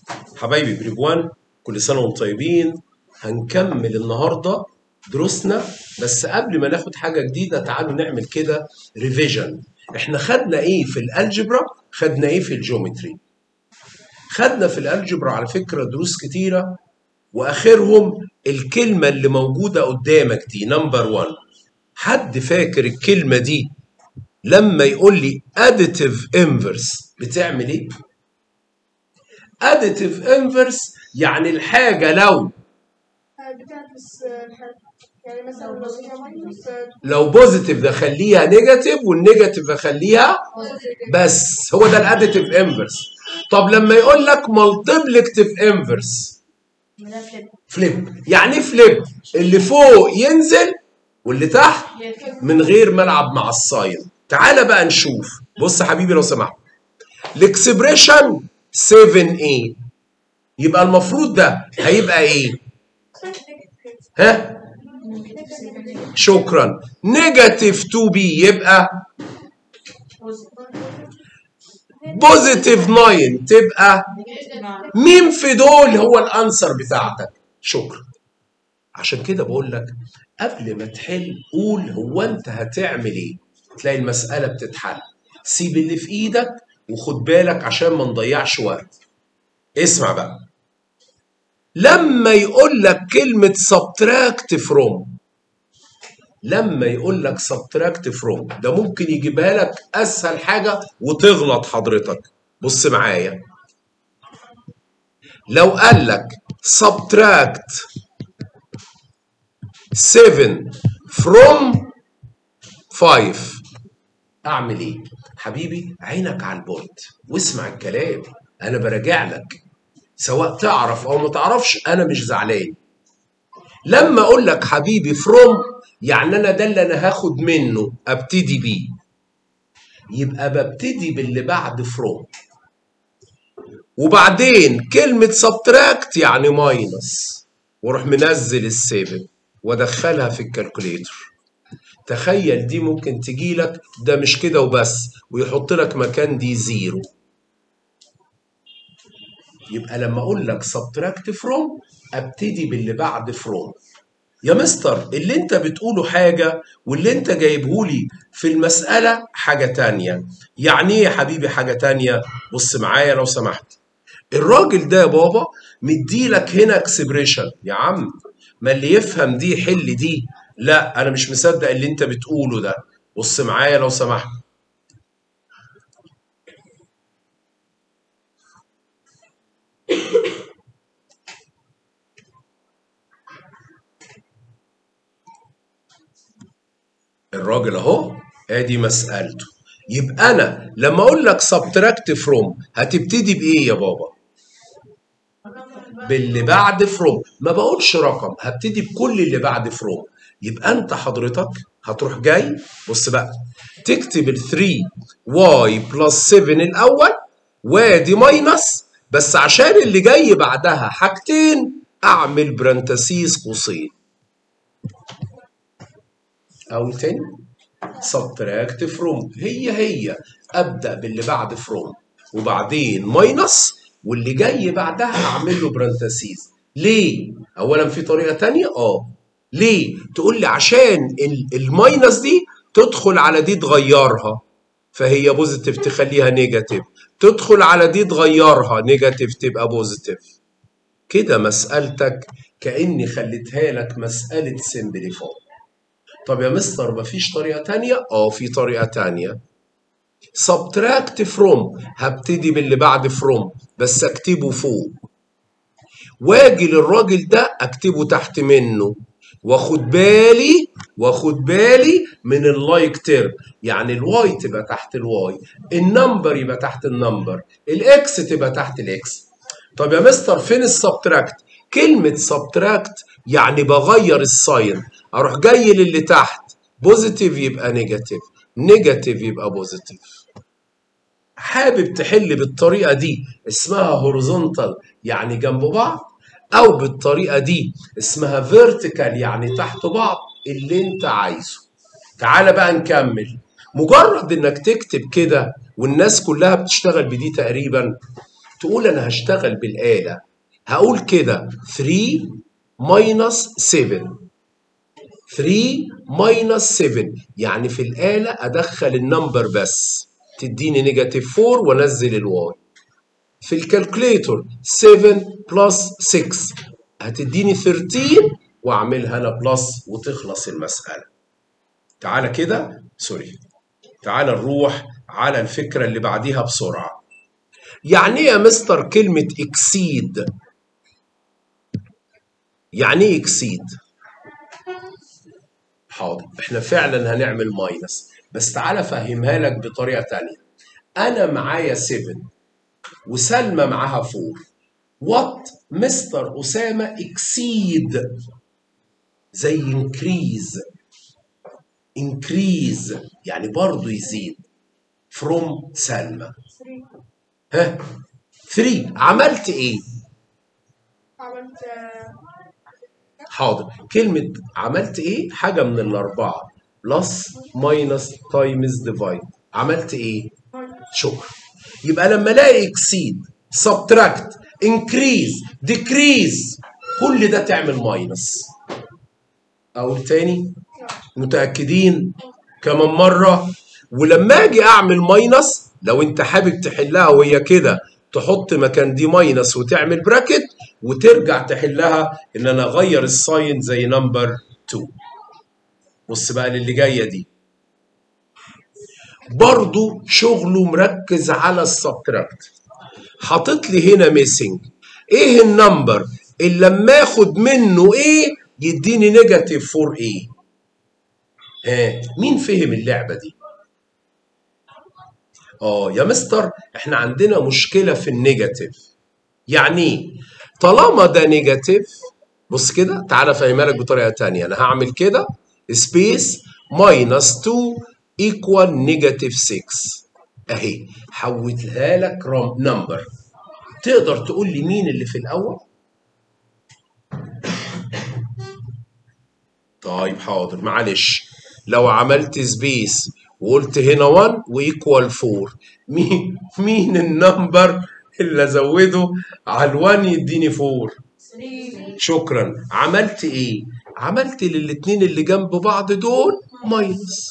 حبايبي بريبوان كل سنة وانتم طيبين هنكمل النهاردة دروسنا بس قبل ما ناخد حاجة جديدة تعالوا نعمل كده ريفيجن احنا خدنا ايه في الالجبرا خدنا ايه في الجيومتري خدنا في الالجبرا على فكرة دروس كتيرة واخرهم الكلمة اللي موجودة قدامك دي نمبر 1 حد فاكر الكلمة دي لما يقول لي additive inverse بتعمل ايه؟ additive inverse يعني الحاجة لو بتعكس الحاجة يعني مثلا لو هي ماينس لو بوزيتيف اخليها نيجاتيف والنيجاتيف اخليها بس هو ده الاديتيف انفرس طب لما يقول لك مالتيبلكتيف انفرس فليب يعني ايه فليب اللي فوق ينزل واللي تحت من غير ما العب مع الساين تعالى بقى نشوف بص يا حبيبي لو سمحت الاكسبريشن 7a يبقى المفروض ده هيبقى ايه ها شكرا نيجاتيف 2b يبقى بوزيتيف 9 تبقى مين في دول هو الانسر بتاعتك شكرا عشان كده بقول لك قبل ما تحل قول هو انت هتعمل ايه تلاقي المسألة بتتحل سيب اللي في ايدك وخد بالك عشان ما نضيعش وقت اسمع بقى لما يقول لك كلمة subtract from لما يقول لك subtract from ده ممكن يجيبها لك اسهل حاجة وتغلط حضرتك بص معايا لو قال لك subtract 7 from 5 اعمل ايه حبيبي عينك على البورد واسمع الكلام انا براجع لك سواء تعرف او ما تعرفش انا مش زعلان لما اقول لك حبيبي فروم يعني انا ده اللي انا هاخد منه ابتدي بيه يبقى ببتدي باللي بعد فروم وبعدين كلمة سبتراكت يعني ماينس واروح منزل السيفن وادخلها في الكالكوليتر تخيل دي ممكن تجي لك ده مش كده وبس ويحط لك مكان دي زيرو يبقى لما اقول لك سبتراكت فروم ابتدي باللي بعد فروم يا مستر اللي انت بتقوله حاجة واللي انت جايبهولي في المسألة حاجة تانية يعني ايه يا حبيبي حاجة تانية بص معايا لو سمحت الراجل ده يا بابا مديلك هنا اكسبريشن يا عم ما اللي يفهم دي يحل دي لا انا مش مصدق اللي انت بتقوله ده بص معايا لو سمحت الراجل اهو ادي مسألته يبقى انا لما اقول لك سبتراكت فروم هتبتدي بايه يا بابا باللي بعد فروم ما بقولش رقم هبتدي بكل اللي بعد فروم يبقى انت حضرتك هتروح جاي بص بقى تكتب ال 3 واي بلس 7 الاول وادي ماينس بس عشان اللي جاي بعدها حاجتين اعمل برانتسيس قوسين او تاني سبتراكت فروم هي هي ابدا باللي بعد فروم وبعدين ماينس واللي جاي بعدها اعمل له برانتسيس ليه اولا في طريقه تانية اه ليه تقول لي عشان ال- الماينس دي تدخل على دي تغيرها فهي بوزيتيف تخليها نيجاتيف تدخل على دي تغيرها نيجاتيف تبقى بوزيتيف كده مسألتك كأني خليتها لك مسألة سمبليفاي طب يا مستر مفيش طريقة تانية؟ اه في طريقة تانية سبتراكت فروم هبتدي باللي بعد فروم بس اكتبه فوق واجي للراجل ده اكتبه تحت منه واخد بالي واخد بالي من اللايك تيرم يعني الواي تبقى تحت الواي النمبر يبقى تحت النمبر الاكس تبقى تحت الاكس طب يا مستر فين السبتراكت كلمة سبتراكت يعني بغير الساين اروح جاي للي تحت بوزيتيف يبقى نيجاتيف نيجاتيف يبقى بوزيتيف حابب تحل بالطريقة دي اسمها هوريزونتال يعني جنب بعض او بالطريقة دي اسمها فيرتيكال يعني تحت بعض اللي انت عايزه تعالى بقى نكمل مجرد انك تكتب كده والناس كلها بتشتغل بدي تقريبا تقول انا هشتغل بالاله هقول كده 3 ماينس 7 3 ماينس 7 يعني في الآلة أدخل النمبر بس تديني نيجاتيف 4 وأنزل الواي في الكالكوليتور 7 بلس 6 هتديني 13 وأعملها أنا بلس وتخلص المسألة تعالى كده سوري تعالى نروح على الفكرة اللي بعديها بسرعة يعني ايه يا مستر كلمة اكسيد يعني ايه اكسيد حاضر احنا فعلا هنعمل ماينس بس تعالى افهمها لك بطريقه تانية انا معايا 7 وسلمى معاها 4 وات مستر اسامه اكسيد زي انكريز انكريز يعني برضه يزيد فروم سلمى 3 ها 3 عملت ايه عملت آه، حاضر كلمة عملت ايه؟ حاجة من الأربعة بلس ماينس تايمز ديفايد عملت ايه؟ شكرا يبقى لما الاقي اكسيد سبتراكت انكريز ديكريز كل ده تعمل ماينس اقول تاني متأكدين كمان مرة ولما اجي اعمل ماينس لو انت حابب تحلها وهي كده تحط مكان دي ماينس وتعمل براكت وترجع تحلها ان انا اغير الساين زي نمبر 2 بص بقى للي جايه دي برضو شغله مركز على السبتراكت حاطط لي هنا ميسنج ايه النمبر اللي لما اخد منه ايه يديني نيجاتيف 4 ايه ها مين فهم اللعبه دي اه يا مستر احنا عندنا مشكله في النيجاتيف يعني ايه طالما ده نيجاتيف بص كده تعالى افهمها لك بطريقه تانية انا هعمل كده سبيس ماينس 2 ايكوال نيجاتيف 6 اهي حولتها لك نمبر تقدر تقول لي مين اللي في الاول طيب حاضر معلش لو عملت سبيس وقلت هنا 1 وايكوال 4 مين مين النمبر اللي ازوده على ال1 يديني 4 3 شكرا عملت ايه عملت للاتنين اللي جنب بعض دول ماينس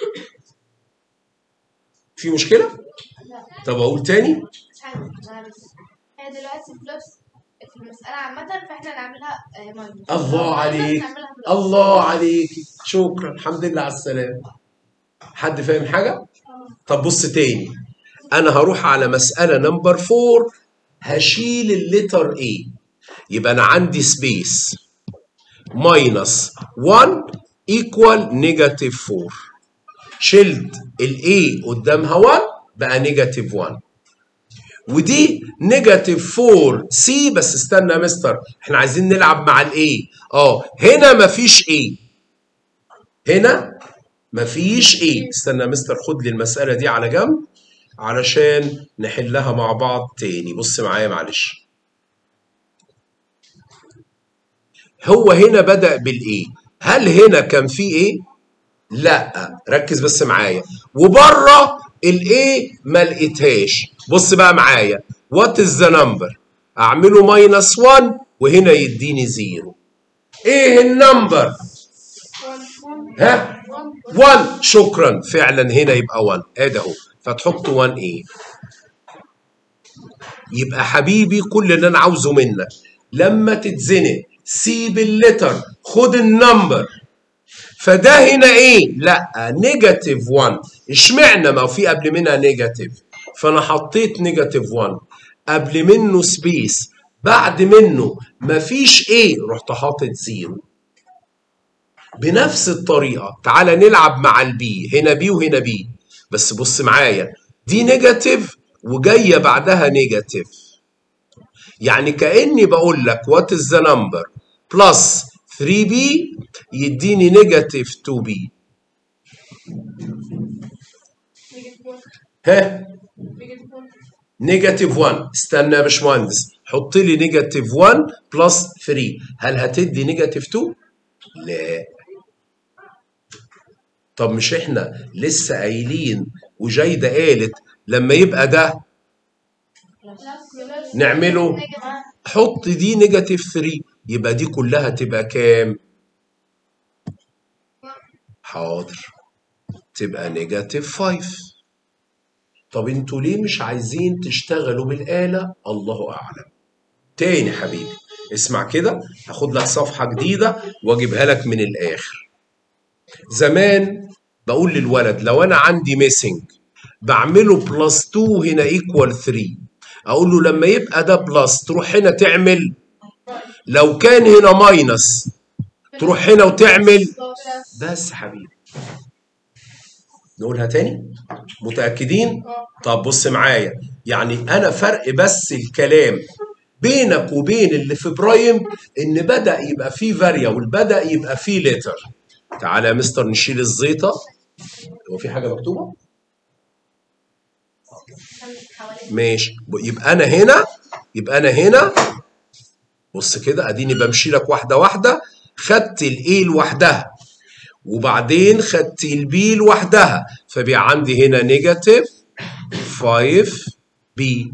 في مشكله طب اقول تاني مش عارف معلش هي دلوقتي بلس في المسألة عامة فاحنا نعملها آه، ماينس الله عليك نعملها بلس. الله عليك شكرا الحمد لله على السلامه حد فاهم حاجه طب بص تاني انا هروح على مساله نمبر 4 هشيل الليتر ايه يبقى انا عندي سبيس ماينس 1 ايكوال نيجاتيف 4 شلت الاي قدامها 1 بقى نيجاتيف 1 ودي نيجاتيف 4 سي بس استنى يا مستر احنا عايزين نلعب مع الاي اه هنا مفيش ايه هنا مفيش ايه استنى يا مستر خد لي المسألة دي على جنب علشان نحلها مع بعض تاني بص معايا معلش هو هنا بدأ بالايه هل هنا كان في ايه لا ركز بس معايا وبره الايه ما لقيتهاش بص بقى معايا وات از ذا نمبر اعمله ماينس 1 وهنا يديني زيرو ايه النمبر 1 ها 1 شكرا فعلا هنا يبقى 1 ادي اهو فتحط 1 ايه يبقى حبيبي كل اللي انا عاوزه منك لما تتزنق سيب اللتر خد النمبر فده هنا ايه لا نيجاتيف 1 اشمعنى ما هو في قبل منها نيجاتيف فانا حطيت نيجاتيف 1 قبل منه سبيس بعد منه مفيش ايه رحت حاطط زيرو بنفس الطريقة تعالى نلعب مع البي هنا بي وهنا بي بس بص معايا دي نيجاتيف وجاية بعدها نيجاتيف يعني كأني بقول لك وات از ذا نمبر بلس 3b يديني نيجاتيف 2b نيجاتيف 1 ها نيجاتيف 1 نيجاتيف 1 استنى يا باشمهندس حط لي نيجاتيف 1 بلس 3 هل هتدي نيجاتيف 2 لا طب مش احنا لسه قايلين وجايده قالت لما يبقى ده نعمله حط دي نيجاتيف 3 يبقى دي كلها تبقى كام حاضر تبقى نيجاتيف 5 طب انتوا ليه مش عايزين تشتغلوا بالآلة الله أعلم تاني حبيبي اسمع كده هاخد لك صفحة جديدة واجيبها لك من الآخر زمان بقول للولد لو أنا عندي ميسنج بعمله بلس 2 هنا ايكوال 3 اقول له لما يبقى ده بلس تروح هنا تعمل لو كان هنا ماينس تروح هنا وتعمل بس حبيبي نقولها تاني متأكدين طب بص معايا يعني انا فرق بس الكلام بينك وبين اللي في برايم ان بدأ يبقى فيه فاريبل بدأ يبقى فيه لتر تعالى يا مستر نشيل الزيطة هو في حاجة مكتوبة؟ ماشي يبقى انا هنا يبقى انا هنا بص كده اديني بمشي لك واحده واحده خدت الاي لوحدها وبعدين خدت البي لوحدها فبقى عندي هنا نيجاتيف 5 بي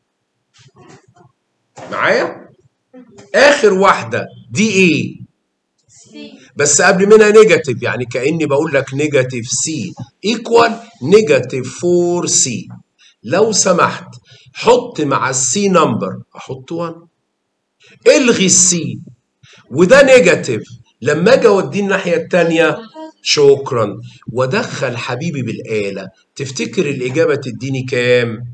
معايا اخر واحده دي ايه بس قبل منها نيجاتيف يعني كاني بقول لك نيجاتيف سي ايكوال نيجاتيف 4 سي لو سمحت حط مع السي نمبر احط 1 الغي السي وده نيجاتيف لما اجي اوديه الناحيه الثانيه شكرا وادخل حبيبي بالاله تفتكر الاجابه تديني كام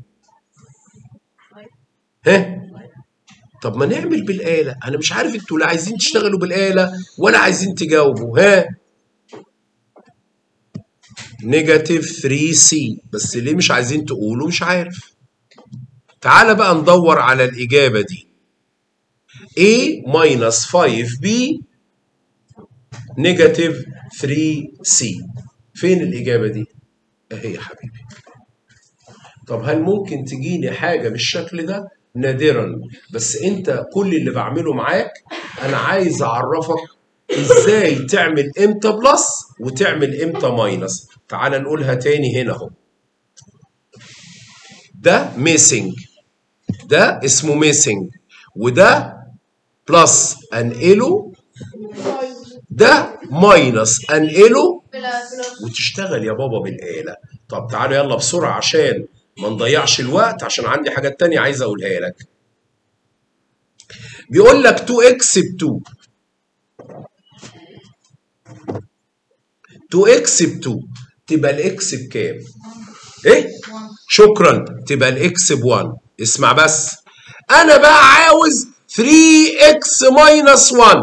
ها طب ما نعمل بالاله انا مش عارف انتوا لا عايزين تشتغلوا بالاله ولا عايزين تجاوبوا ها نيجاتيف 3 سي بس ليه مش عايزين تقولوا مش عارف تعال بقى ندور على الإجابة دي A minus 5B نيجاتيف 3C فين الإجابة دي؟ أهي يا حبيبي طب هل ممكن تجيني حاجة بالشكل ده؟ نادرا بس انت كل اللي بعمله معاك انا عايز اعرفك ازاي تعمل امتى بلس وتعمل امتى ماينس تعال نقولها تاني هنا اهو ده ميسنج ده اسمه ميسنج وده بلس انقله ده ماينس انقله وتشتغل يا بابا بالآلة طب تعالوا يلا بسرعة عشان ما نضيعش الوقت عشان عندي حاجات تانية عايز اقولها لك بيقول لك 2x ب 2 2x ب 2 تبقى الاكس بكام؟ ايه؟ شكرا تبقى الاكس ب 1 اسمع بس انا بقى عاوز 3x ماينس 1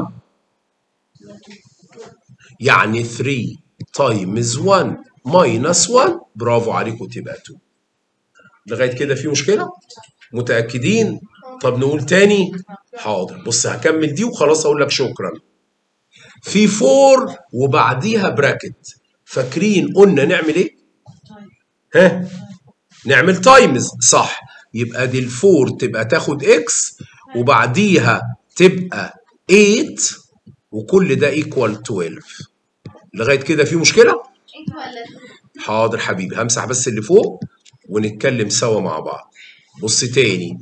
يعني 3 تايمز 1 ماينس 1 برافو عليكم تبقى 2 لغايه كده في مشكله؟ متاكدين؟ طب نقول تاني؟ حاضر بص هكمل دي وخلاص اقول لك شكرا في 4 وبعديها براكت فاكرين قلنا نعمل ايه؟ ها؟ نعمل تايمز صح يبقى دي الفور تبقى تاخد اكس وبعديها تبقى 8 وكل ده ايكوال 12 لغايه كده في مشكله؟ انت ولا حاضر حبيبي همسح بس اللي فوق ونتكلم سوا مع بعض بص تاني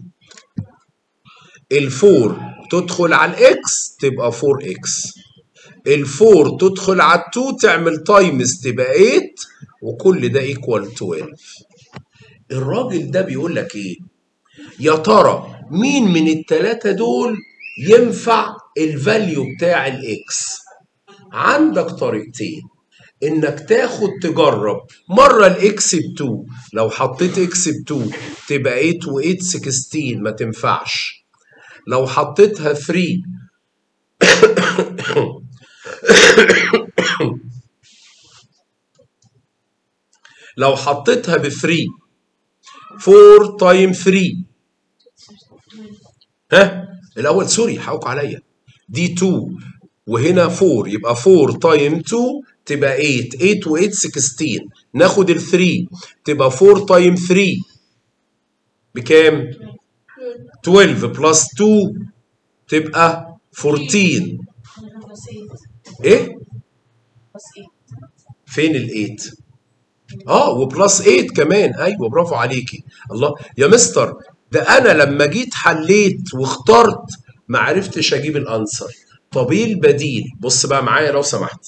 الفور تدخل على الاكس تبقى 4 اكس الفور تدخل على التو تعمل تايمز تبقى 8 وكل ده ايكوال 12 الراجل ده بيقول لك ايه يا ترى مين من التلاتة دول ينفع الفاليو بتاع الاكس عندك طريقتين انك تاخد تجرب مره الاكس ب 2 لو حطيت اكس ب 2 تبقى 8 و8 16 ما تنفعش لو حطيتها 3 لو حطيتها ب 3 4 تايم 3 ها الاول سوري حقوق عليا دي 2 وهنا 4 يبقى 4 تايم 2 تبقى 8 8 و8 16 ناخد ال 3 تبقى 4 تايم 3 بكام 12 بلس 2 تبقى 14 ايه فين ال 8 اه وبلس 8 كمان ايوه برافو عليكي الله يا مستر ده انا لما جيت حليت واخترت ما عرفتش اجيب الانسر طب ايه البديل بص بقى معايا لو سمحت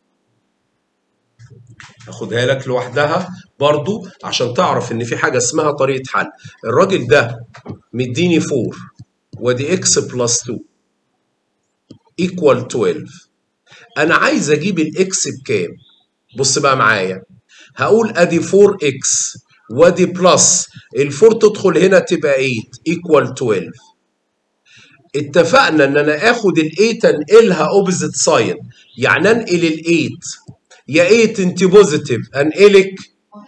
اخدها لك لوحدها برضو عشان تعرف ان في حاجه اسمها طريقه حل الراجل ده مديني 4 وادي اكس بلس 2 ايكوال 12 انا عايز اجيب الاكس بكام بص بقى معايا هقول ادي 4 اكس وادي بلس ال4 تدخل هنا تبقى 8 ايكوال 12 اتفقنا ان انا اخد ال8 انقلها اوبزيت ساين يعني انقل ال8 يا 8 انت بوزيتيف انقلك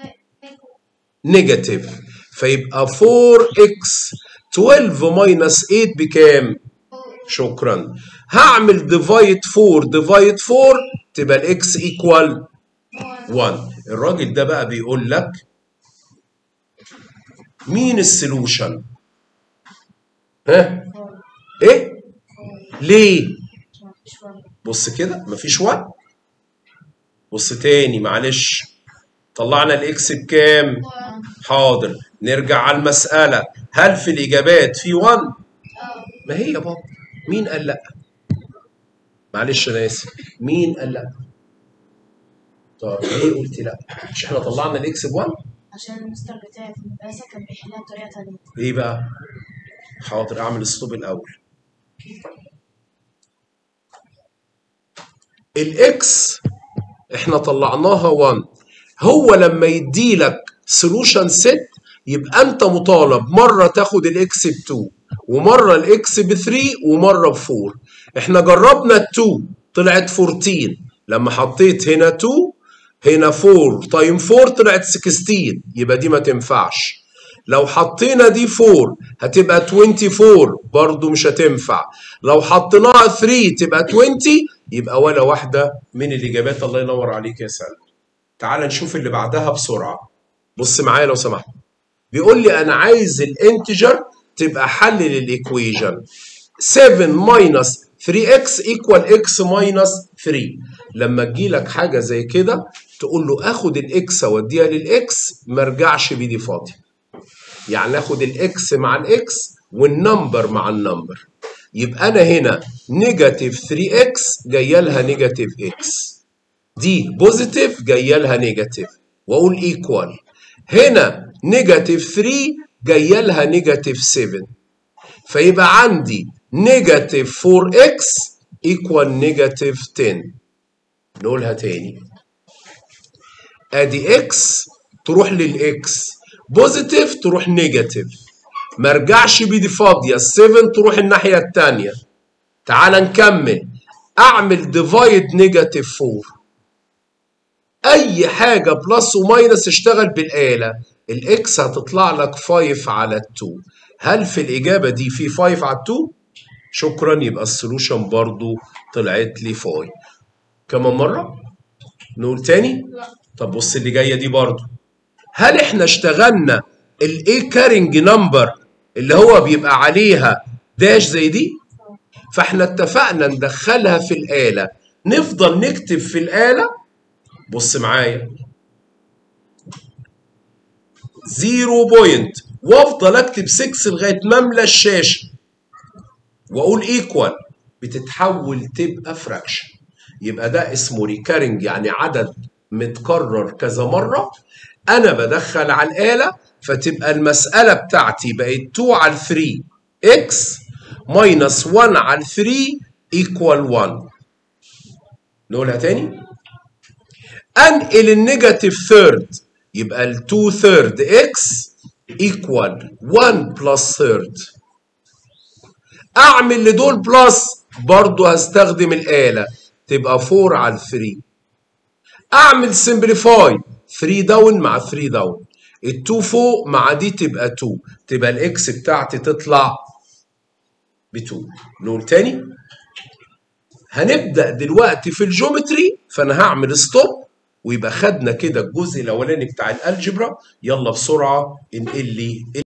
نيجاتيف فيبقى 4x 12 ماينس 8 بكام؟ شكرا هعمل ديفايد 4 ديفايد 4 تبقى الاكس ايكوال 1 الراجل ده بقى بيقول لك مين السولوشن؟ ها؟ ايه؟ ليه؟ بص كده مفيش 1 بص تاني معلش طلعنا الاكس بكام؟ حاضر نرجع على المسألة هل في الإجابات في 1؟ ما هي يا بابا مين قال لأ؟ معلش أنا آسف مين قال لأ؟ طب ليه قلت لأ؟ مش احنا طلعنا الإكس ب 1؟ عشان المستر بتاعي في المدرسة كان بيحلها بطريقة تانية إيه بقى؟ حاضر أعمل ستوب الأول الإكس احنا طلعناها 1 هو لما يديلك سولوشن ست يبقى انت مطالب مره تاخد الاكس ب 2 ومره الاكس ب 3 ومره ب 4 احنا جربنا ال 2 طلعت 14 لما حطيت هنا 2 هنا 4 تايم 4 طلعت 16 يبقى دي ما تنفعش لو حطينا دي 4 هتبقى 24 برضو مش هتنفع لو حطيناها 3 تبقى 20 يبقى ولا واحده من الاجابات الله ينور عليك يا سلام تعال نشوف اللي بعدها بسرعه بص معايا لو سمحت بيقول لي انا عايز الانتجر تبقى حل للايكويجن 7 ماينس 3x ايكوال x ماينس 3 لما تجي لك حاجه زي كده تقول له اخد الاكس اوديها للاكس ما ارجعش بيدي فاضي يعني اخد الاكس مع الاكس والنمبر مع النمبر يبقى انا هنا نيجاتيف 3x جايه لها نيجاتيف x دي بوزيتيف جايه لها نيجاتيف واقول ايكوال هنا نيجاتيف 3 جايه لها نيجاتيف 7 فيبقى عندي نيجاتيف 4x ايكوال نيجاتيف 10 نقولها تاني ادي x تروح للاكس بوزيتيف تروح نيجاتيف ما ارجعش بيدي فاضيه ال 7 تروح الناحيه الثانيه تعال نكمل اعمل ديفايد نيجاتيف 4 اي حاجه بلس وماينس اشتغل بالاله الاكس هتطلع لك 5 على 2 هل في الاجابه دي في 5 على 2 شكرا يبقى السولوشن برضو طلعت لي 5 كمان مره نقول تاني لا طب بص اللي جايه دي برضو هل احنا اشتغلنا الايه كارنج نمبر اللي هو بيبقى عليها داش زي دي فاحنا اتفقنا ندخلها في الآلة نفضل نكتب في الآلة بص معايا زيرو بوينت وافضل اكتب 6 لغايه ما املى الشاشه واقول ايكوال بتتحول تبقى فراكشن يبقى ده اسمه ريكارنج يعني عدد متكرر كذا مره انا بدخل على الاله فتبقى المساله بتاعتي بقت 2 على 3 اكس ماينس 1 على 3 ايكوال 1 نقولها تاني انقل النيجاتيف ثيرد يبقى ال 2 ثيرد اكس ايكوال 1 بلس ثيرد اعمل لدول بلس برضه هستخدم الاله تبقى 4 على 3 اعمل سمبليفاي 3 داون مع 3 داون ال2 فوق مع دي تبقى 2 تبقى الاكس بتاعتي تطلع ب 2 نقول تاني هنبدا دلوقتي في الجيومتري فانا هعمل ستوب ويبقى خدنا كده الجزء الاولاني بتاع الالجبرا يلا بسرعه انقل لي